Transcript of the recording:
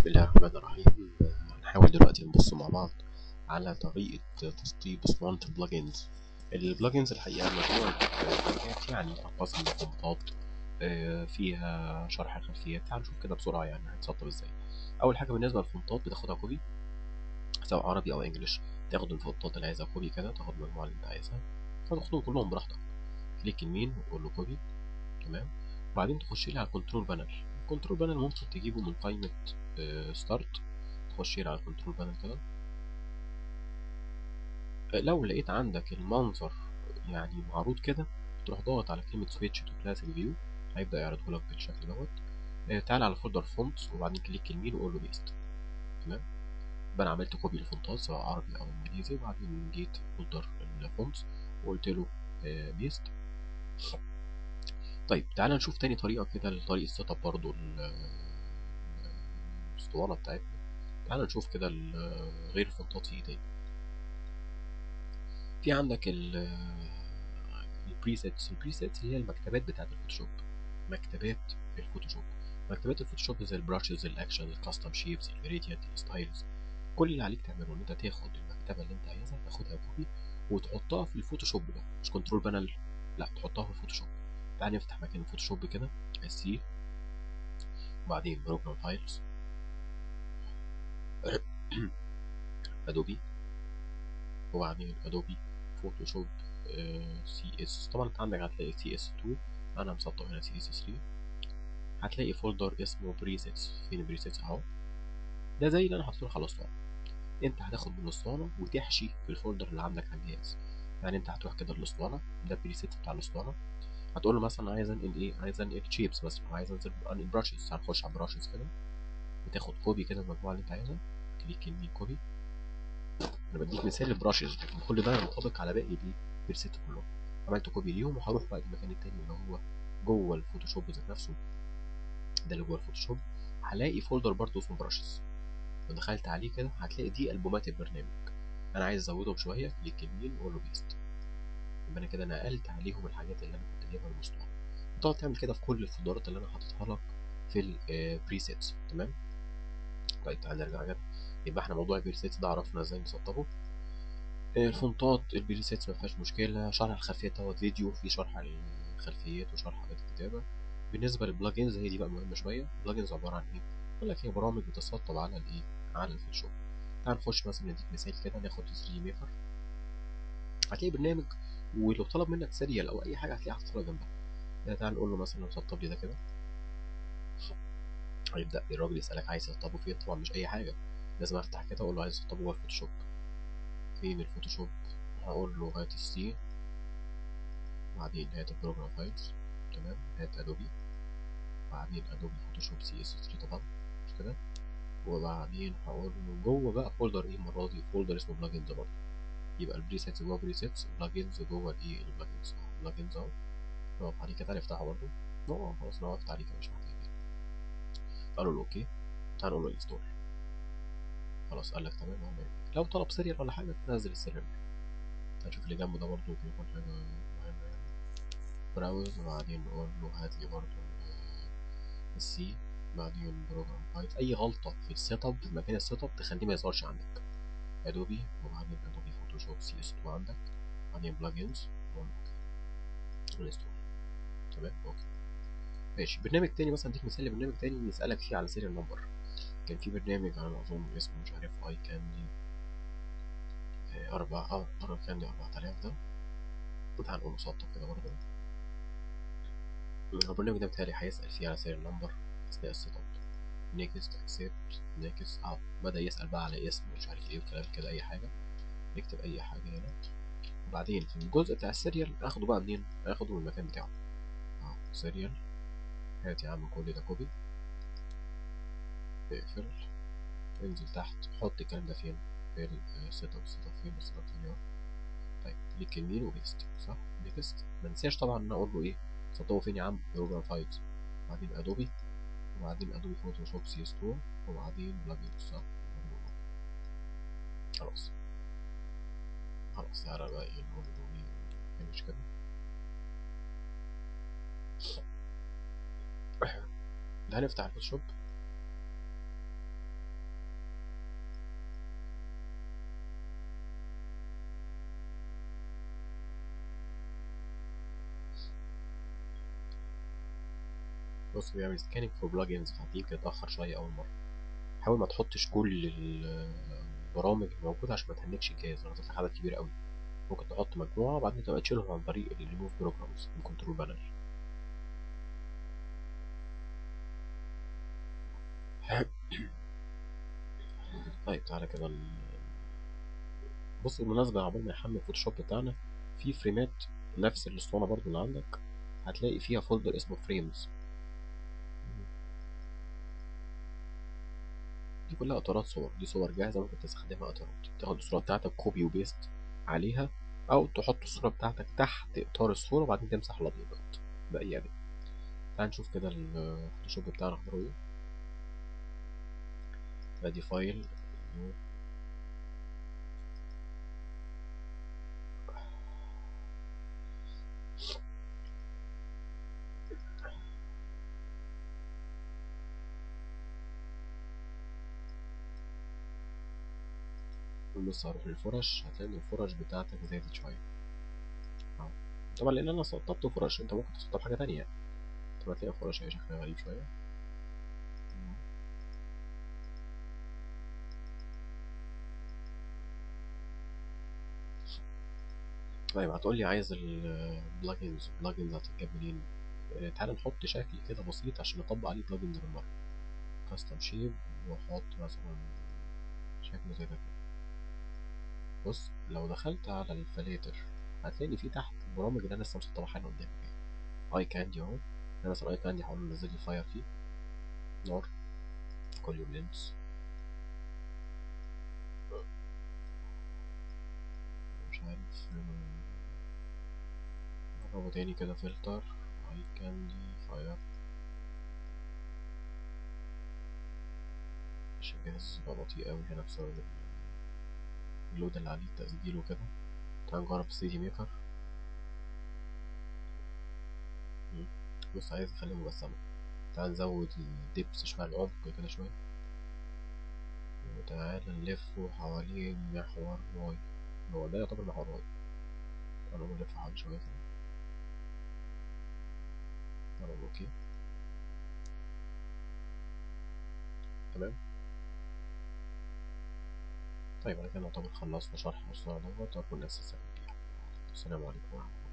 بسم الله الرحمن الرحيم هنحاول دلوقتي نبص مع بعض على طريقة تسطيب اسطوانة البلجنز البلجنز الحقيقة مجموعة حاجات يعني أقسم الفونتات آه، فيها شرح خلفيات تعال نشوف كده بسرعة يعني هتسطب ازاي أول حاجة بالنسبة للفونتات بتاخدها كوبي سواء عربي أو إنجليش تاخد الفونتات اللي عايزها كوبي كده تاخد المجموعة اللي أنت عايزها فتاخدهم كلهم براحتك كليك يمين وتقول له كوبي تمام وبعدين تخش لي على الكنترول بانل الكنترول بانل ممكن تجيبه من قائمة ستارت تخش هنا على الكنترول بانل كده آه، لو لقيت عندك المنظر يعني معروض كده تروح ضاغط على كلمة سويتش تو كلاسيك فيو هيبدأ يعرضه لك بالشكل دوت آه، تعال على فولدر فونتس وبعدين كليك يمين وقول له بيست تمام يبقى انا عملت كوبي للفونتات سواء عربي او انجليزي وبعدين جيت فولدر الفونتس وقلت له بيست طيب تعال نشوف تاني طريقة كده لطريقة سيت اب برضه ال- الاسطوانة بتاعتنا تعال نشوف كده ال- غير الفونتات في ايه تاني في عندك ال البريسيتس البريسيتس هي المكتبات بتاعت الفوتوشوب مكتبات الفوتوشوب مكتبات الفوتوشوب زي البراشز الاكشن الكاستم شيبس الجريدينت الستايلز كل اللي عليك تعمله ان انت تاخد المكتبه اللي انت عايزها تاخدها كوبي وتحطها في الفوتوشوب بقى مش كنترول بانل لا تحطها في الفوتوشوب تعال نفتح مكان الفوتوشوب كده سي وبعدين بروجرام فايلز ادوبي وبعدين ادوبي فوتوشوب سي اس طبعا انت عندك هتلاقي سي اس 2 انا مسطب هنا سي اس 3 هتلاقي فولدر اسمه بريسيتس فين بريسيتس اهو ده زي اللي انا حاطه لك على الاسطوانه انت هتاخد من الاسطوانه وتحشي في الفولدر اللي عندك على الجهاز يعني انت هتروح كده للاسطوانه ده البريسيت بتاع الاسطوانه هتقول له مثلا عايز انقل ايه عايز انقل شيبس مثلا عايز انزل انقل براشز هنخش على براشز كده وتاخد كوبي كده المجموعه اللي انت عايزها كليك يمين كوبي انا بديك مثال البراشز لكن كل ده ينطبق على باقي الايه البريسيت كلهم عملت كوبي ليهم وهروح بقى المكان التاني اللي هو جوه الفوتوشوب ذات نفسه ده اللي جوه الفوتوشوب هلاقي فولدر برضه اسمه براشز لو دخلت عليه كده هتلاقي دي البومات البرنامج انا عايز ازودهم شويه كليك يمين واقول له بيست يبقى انا كده نقلت عليهم الحاجات اللي انا كنت جايبها من الاسطوانه تقعد تعمل كده في كل الفولدرات اللي انا حاططها لك في البريسيتس تمام طيب تعال نرجع كده يبقى احنا موضوع البريسيتس ده عرفنا ازاي نسطبه آه، الفونتات البريسيتس ما فيهاش مشكله شرح الخلفيات دوت فيديو في شرح الخلفيات وشرح حاجات الكتابه بالنسبه للبلجنز هي دي بقى مهمه شويه البلجنز عباره عن ايه بقول لك هي برامج بتسطب على الايه على الفوتوشوب تعال نخش مثلا نديك مثال كده ناخد 3 ميكر هتلاقي برنامج ولو طلب منك سيريال او اي حاجه هتلاقيها حاططها جنبها يعني تعال نقول له مثلا سطب لي ده كده هيبدا الراجل يسالك عايز تسطبه فين طبعا مش اي حاجه لازم افتح كده اقول له عايز اسطبه جوه الفوتوشوب فين الفوتوشوب هقول له هات السي بعدين هات البروجرام فايلز تمام هات ادوبي بعدين ادوبي فوتوشوب سي اس 3 طبعا مش كده وبعدين هقول له جوه بقى فولدر ايه المره دي فولدر اسمه بلجنز برضه يبقى البريسيتس جوه بريسيتس بلجنز جوه الايه البلجنز بلجنز اهو نقف عليه كده نفتحه برضه اه خلاص انا وقفت عليه كده مش محتاج تاني قالوا له اوكي تعال نقول له انستول خلاص قال لك تمام اهو لو طلب سيريال ولا حاجه تنزل السيريال هنشوف اللي جنبه ده برضه ممكن يكون حاجه مهمه يعني براوز وبعدين نقول له هات لي برضه السي بعدين بروجرام فايلز اي غلطه في السيت اب في مكان السيت اب تخليه ما يظهرش عندك ادوبي وبعدين ادوبي فوتوشوب سي اس 2 عندك بعدين بلجنز اوكي انستول تمام اوكي ماشي برنامج تاني مثلا اديك مثال لبرنامج تاني يسألك فيه على سيريال نمبر كان في برنامج على ما اظن اسمه مش عارف اي كاندي أربعة اه أربعة كاندي أربعة آلاف ده تعال نقول مسطب كده برضه البرنامج ده بتهيألي هيسأل فيه على سيريال نمبر أثناء السيت اب نيكست اكسبت نيكست اه بدأ يسأل بقى على اسم مش عارف ايه وكلام كده أي حاجة نكتب أي حاجة هنا وبعدين في الجزء بتاع السيريال آخده بقى منين؟ آخده من المكان بتاعه اه سيريال هات يا عم كل ده كوبي اقفل انزل تحت حط الكلام ده فين في السيت اب السيت اب فين السيت اب ثانية طيب كليك يمين وبيست صح نيكست ما ننساش طبعا ان اقول له ايه سطبه فين يا عم بروجرام فايلز بعدين ادوبي وبعدين ادوبي فوتوشوب سي اس 2 وبعدين بلجنز صح خلاص خلاص تعالى بقى ايه نقول له ايه مش كده ده هنفتح الفوتوشوب بص بيعمل سكاننج فور بلجنز فهتيجي تتأخر شوية أول مرة حاول ما تحطش كل البرامج الموجودة عشان ما تهنكش الجهاز لو هتطلع عدد كبير قوي ممكن تحط مجموعة وبعدين تبقى تشيلهم عن طريق الريموف بروجرامز من كنترول بانل طيب تعالى كده ال... بص بالمناسبة عقبال ما يحمل فوتوشوب بتاعنا في فريمات نفس الاسطوانة برضو اللي عندك هتلاقي فيها فولدر اسمه فريمز دي كلها اطارات صور دي صور جاهزة ممكن تستخدمها اطارات تاخد الصورة بتاعتك كوبي وبيست عليها او تحط الصورة بتاعتك تحت اطار الصورة وبعدين تمسح الابيضات بأي يعني تعال نشوف كده الفوتوشوب بتاعنا اخباره ايه ادي فايل بص هروح للفرش هتلاقي ان الفرش بتاعتك زادت شوية اهو طبعا لان انا سطبت فرش انت ممكن تسطب حاجة تانية يعني طب هتلاقي فرش هي شكلها غريب شوية طيب هتقولي عايز البلجنز البلجنز هتتجاب منين آه، تعال نحط شكل كده بسيط عشان نطبق عليه بلجنز بالمرة كاستم شيب واحط مثلا شكل زي ده كده بص لو دخلت على الفلاتر هتلاقي ان في تحت البرامج اللي انا لسه مسطبها حالا قدامك اي كاندي اهو انا مثلا اي كاندي هقول له نزل لي فاير فيه نار كوليوم لينس مش عارف نجربه تاني كده فلتر اي كاندي فاير عشان الجهاز بقى بطيء اوي هنا بسبب اللود اللي عليه التسجيل وكده تعال نجرب سي دي ميكر بص عايز اخليه مجسمة تعال نزود الدبس شوية العمق كده شوية وتعال نلفه حوالين محور واي هو ده يعتبر محور واي تعال نلف حوالي شوية كده تعال اوكي تمام طيب انا كده نعتبر خلصنا شرح المصنع دوت ارجو الناس تستفيد بيها السلام عليكم ورحمة الله